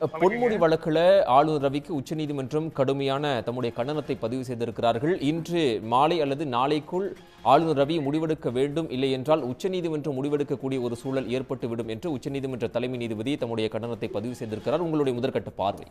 பொன்முடி வழக்குல ஆளுநர் ரவிக்கு உச்சநீதிமன்றம் கடுமையான தம்முடைய கண்டனத்தை பதிவு செய்திருக்கிறார்கள் இன்று மாலை அல்லது நாளைக்குள் ஆளுநர் ரவி முடிவெடுக்க வேண்டும் இல்லை என்றால் உச்சநீதிமன்றம் முடிவெடுக்கக்கூடிய ஒரு சூழல் ஏற்பட்டுவிடும் என்று உச்சநீதிமன்ற தலைமை நீதிபதி தம்முடைய கண்டனத்தை பதிவு செய்திருக்கிறார் உங்களுடைய முதற்கட்ட பார்வை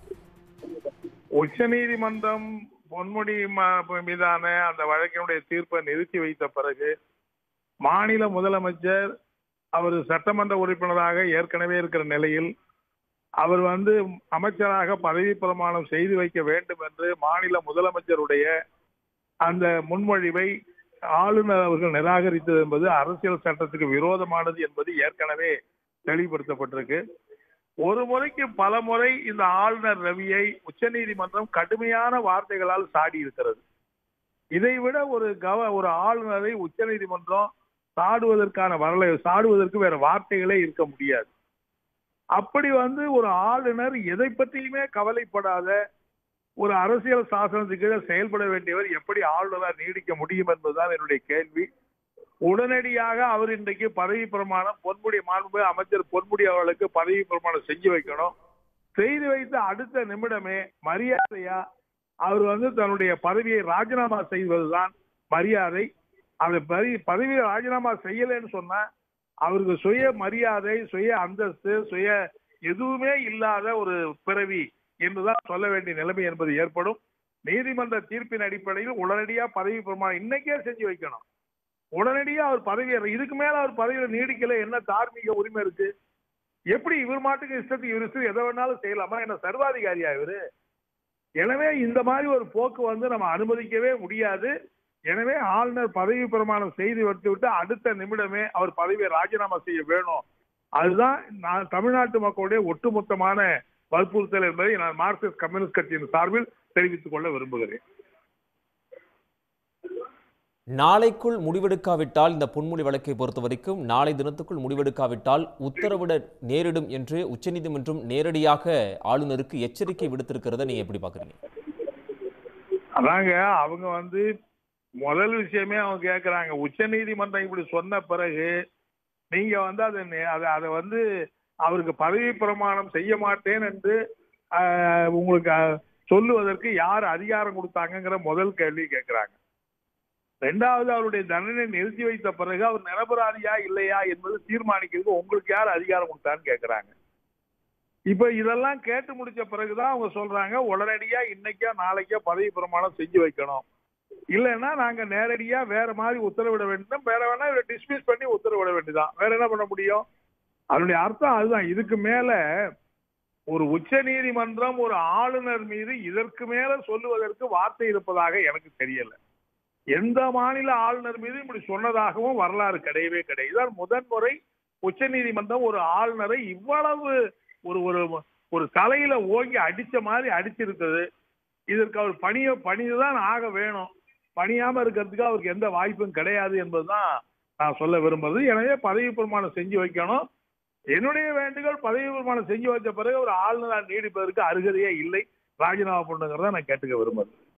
உச்சநீதிமன்றம் பொன்முடி ம- மீதான அந்த வழக்கினுடைய தீர்ப்பை நிறுத்தி வைத்த பிறகு மாநில முதலமைச்சர் அவர் சட்டமன்ற உறுப்பினராக ஏற்கனவே இருக்கிற நிலையில் அவர் வந்து அமைச்சராக பதவி பிரமாணம் செய்து வைக்க வேண்டும் என்று மாநில முதலமைச்சருடைய அந்த முன்மொழிவை ஆளுநர் அவர்கள் நிராகரித்தது என்பது அரசியல் சட்டத்துக்கு விரோதமானது என்பது ஏற்கனவே தெளிவுபடுத்தப்பட்டிருக்கு ஒரு முறைக்கு பல முறை இந்த ஆளுநர் ரவியை உச்சநீதிமன்றம் கடுமையான வார்த்தைகளால் சாடி இருக்கிறது இதைவிட ஒரு கவ ஒரு ஆளுநரை உச்சநீதிமன்றம் சாடுவதற்கான வரலை சாடுவதற்கு வேற வார்த்தைகளே இருக்க முடியாது அப்படி வந்து ஒரு ஆளுநர் எதை பற்றியுமே கவலைப்படாத ஒரு அரசியல் சாசனத்துக்கு கீழே செயல்பட வேண்டியவர் எப்படி ஆளுநராக நீடிக்க முடியும் என்பதுதான் என்னுடைய கேள்வி உடனடியாக அவர் இன்றைக்கு பதவி பிரமாணம் பொன்முடி மாண்பு அமைச்சர் பொன்முடி அவர்களுக்கு பதவி பிரமாணம் செஞ்சு வைக்கணும் செய்து வைத்த அடுத்த நிமிடமே மரியாதையா அவர் வந்து தன்னுடைய பதவியை ராஜினாமா செய்வதுதான் மரியாதை அந்த பதவி பதவியை ராஜினாமா செய்யலைன்னு சொன்னா அவருக்கு சுய மரியாதை சுய அந்தஸ்து சுய எதுவுமே இல்லாத ஒரு பிறவி என்றுதான் சொல்ல வேண்டிய நிலைமை என்பது ஏற்படும் நீதிமன்ற தீர்ப்பின் அடிப்படையில் உடனடியா பதவி பிரமாணம் இன்னைக்கே செஞ்சு வைக்கணும் உடனடியா அவர் பதவி இதுக்கு மேல அவர் பதவியில நீடிக்கல என்ன தார்மீக உரிமை இருக்கு எப்படி இவர் மாட்டுக்கு இஷ்டத்துக்கு இவர் இஷ்டம் எதை வேணாலும் செய்யலாமா என்ன சர்வாதிகாரியா இவரு எனவே இந்த மாதிரி ஒரு போக்கு வந்து நம்ம அனுமதிக்கவே முடியாது எனவே ஆளுநர் பதவி பிரமாணம் செய்து வைத்து விட்டு அடுத்த நிமிடமே அவர் பதவியை ராஜினாமா செய்ய வேணும் அதுதான் நான் தமிழ்நாட்டு மக்களுடைய ஒட்டுமொத்தமான வற்புறுத்தல் என்பதை நான் மார்க்சிஸ்ட் கம்யூனிஸ்ட் கட்சியின் சார்பில் தெரிவித்துக் கொள்ள விரும்புகிறேன் நாளைக்குள் முடிவெடுக்காவிட்டால் இந்த பொன்முடி வழக்கை பொறுத்த வரைக்கும் நாளை தினத்துக்குள் முடிவெடுக்காவிட்டால் உத்தரவிட நேரிடும் என்று உச்சநீதிமன்றம் நேரடியாக ஆளுநருக்கு எச்சரிக்கை விடுத்திருக்கிறத நீங்க எப்படி பாக்குறீங்க அதாங்க அவங்க வந்து முதல் விஷயமே அவங்க கேக்குறாங்க உச்ச நீதிமன்றம் இப்படி சொன்ன பிறகு நீங்க வந்து அதை நே- அதை அதை வந்து அவருக்கு பதவி பிரமாணம் செய்ய மாட்டேன் என்று ஆஹ், உங்களுக்கு ஆஹ், சொல்லுவதற்கு யார் அதிகாரம் கொடுத்தாங்கங்கிற முதல் கேள்வி கேட்கிறாங்க ரெண்டாவது அவருடைய தண்டனை நிறுத்தி வைத்த பிறகு அவர் நிரபராதியா இல்லையா என்பது தீர்மானிக்கிறது உங்களுக்கு யார் அதிகாரம் கொடுத்தான்னு கேட்கிறாங்க இப்ப இதெல்லாம் கேட்டு முடிச்ச பிறகுதான் அவங்க சொல்றாங்க உடனடியா இன்னைக்கோ நாளைக்கோ பதவி பிரமாணம் செஞ்சு வைக்கணும் இல்லைன்னா நாங்க நேரடியா வேற மாதிரி உத்தரவிட வேண்டும் வேற வேணா இவரை டிஸ்மிஸ் பண்ணி உத்தரவிட வேண்டியதான் வேற என்ன பண்ண முடியும் அதனுடைய அர்த்தம் அதுதான் இதுக்கு மேல ஒரு உச்ச நீதிமன்றம் ஒரு ஆளுநர் மீது இதற்கு மேல சொல்லுவதற்கு வார்த்தை இருப்பதாக எனக்கு தெரியல எந்த மாநில ஆளுநர் மீது இப்படி சொன்னதாகவும் வரலாறு கிடையவே கிடையாது இதுதான் முதன்முறை உச்ச நீதிமன்றம் ஒரு ஆளுநரை இவ்வளவு ஒரு ஒரு ஒரு தலையில ஓங்கி அடிச்ச மாதிரி அடிச்சிருக்கிறது இதற்கு அவர் பணிய பணிதான் ஆக வேணும் பணியாம இருக்கிறதுக்கு அவருக்கு எந்த வாய்ப்பும் கிடையாது என்பதுதான் நான் சொல்ல விரும்புறது எனவே பதவி பிரமாணம் செஞ்சு வைக்கணும் என்னுடைய வேண்டுகோள் பதவி பிரமாணம் செஞ்சு வச்ச பிறகு ஒரு ஆளுநராக நீடிப்பதற்கு அருகதையே இல்லை ராஜினாமா பண்ணுங்கிறத நான் கேட்டுக்க விரும்புறேன்